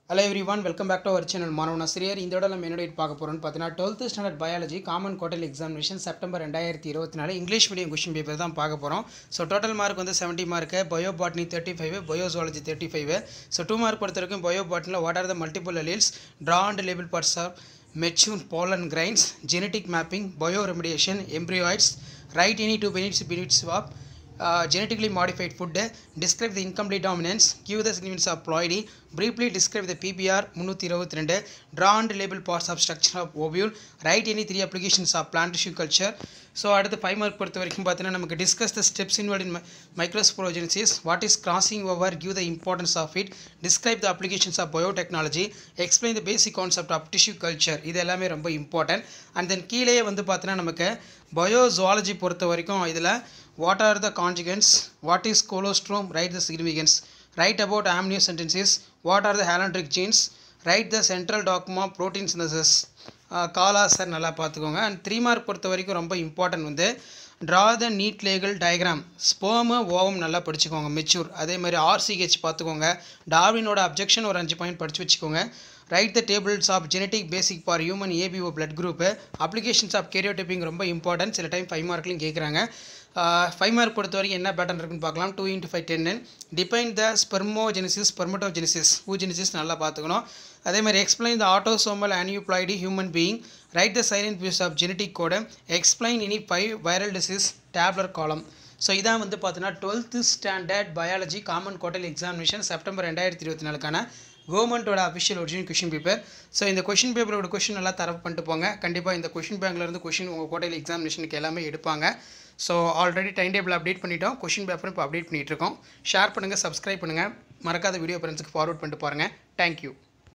Hello everyone welcome back to our channel மாணவன் ஆசிரியர் இந்த விட நம்ம என்னோட பார்க்க போகிறோம்னு பார்த்தீங்கன்னா twelfth standard biology common quarterly examination September ரெண்டாயிரத்தி இருபத்தி நாலு இங்கிலீஷ் மீடியம் கொஷின் பேப்பர் தான் பார்க்க போகிறோம் ஸோ டோட்டல் மார்க் வந்து செவன்ட்டி மார்க்கு bio botany thirty five bio zoology thirty five so two mark பொறுத்த வரைக்கும் பயோ பாட்னியில் what are the multiple alleles draw and label parts of mature pollen grains genetic mapping bio remediation embryoids write any two benefits benefits of uh, genetically modified food, describe the incomplete dominance, give the significance of ploidy, briefly describe the PBR முந்நூற்றி இருபத்தி ரெண்டு draw and label parts of structure of ovule, write any three applications of plant tissue culture. So அடுத்து five mark பொறுத்த வரைக்கும் பார்த்தீங்கன்னா நமக்கு discuss the steps involved in microsporogenesis what is crossing over give the importance of it describe the applications of biotechnology explain the basic concept of tissue culture இது எல்லாமே ரொம்ப important and then கீழே வந்து பார்த்தீங்கன்னா நமக்கு பயோ ஜுவாலஜி பொறுத்த வரைக்கும் இதில் what are the conjugates what is colostrum write the significance write about amniocentesis what are the halondric genes write the central dogma protein synthesis காலா சார் நல்லா பார்த்துக்கோங்க அண்ட் த்ரீ மார்க் பொறுத்த வரைக்கும் ரொம்ப இம்பார்ட்டன்ட் வந்து draw the neat labelled diagram ஸ்போமு ovum நல்லா படிச்சுக்கோங்க மெச்சூர் அதே மாதிரி ஆர்சிஹெச் பார்த்துக்கோங்க டார்வினோட அப்ஜெக்ஷன் ஒரு அஞ்சு பாயிண்ட் படித்து வச்சுக்கோங்க write the tables of genetic basis for human ABO blood group applications of karyotyping ரொம்ப இம்பார்ட்டன்ட் சில டைம் ஃபைவ் மார்க்லையும் கேட்குறாங்க ஃபைவ் மார்க் பொறுத்த வரைக்கும் என்ன பேட்டர்ன் இருக்குன்னு பார்க்கலாம் டூ இன்ட்டு ஃபைவ் டென்னு define the spermogenesis spermatogenesis oogenesis நல்லா பார்த்துக்கணும் அதே மாதிரி explain the autosomal aneuploidy human being write the salient வியூஸ் of genetic code explain any five viral disease tabular column so இதான் வந்து பார்த்தீங்கன்னா twelfth standard biology common quarterly examination September ரெண்டாயிரத்தி இருபத்தி நாலுக்கான கவர்மெண்ட்டோட official original question paper so இந்த question பேப்பரோட கொஷின் நல்லா தரவு பண்ணிட்டு போங்க கண்டிப்பாக இந்த கொஷின் பேங்க்லேருந்து கொஷின் உங்கள் குவார்டர்லி எக்ஸாமினேஷனுக்கு எல்லாமே எடுப்பாங்க so already time table update பண்ணிட்டோம் கொஷின் பேப்பரும் இப்போ அப்டேட் பண்ணிகிட்டு இருக்கோம் ஷேர் பண்ணுங்கள் சப்ஸ்கிரைப் பண்ணுங்கள் மறக்காத வீடியோ ஃப்ரெண்ட்ஸுக்கு ஃபார்வர்ட் பண்ணிட்டு பாருங்கள் தேங்க்யூ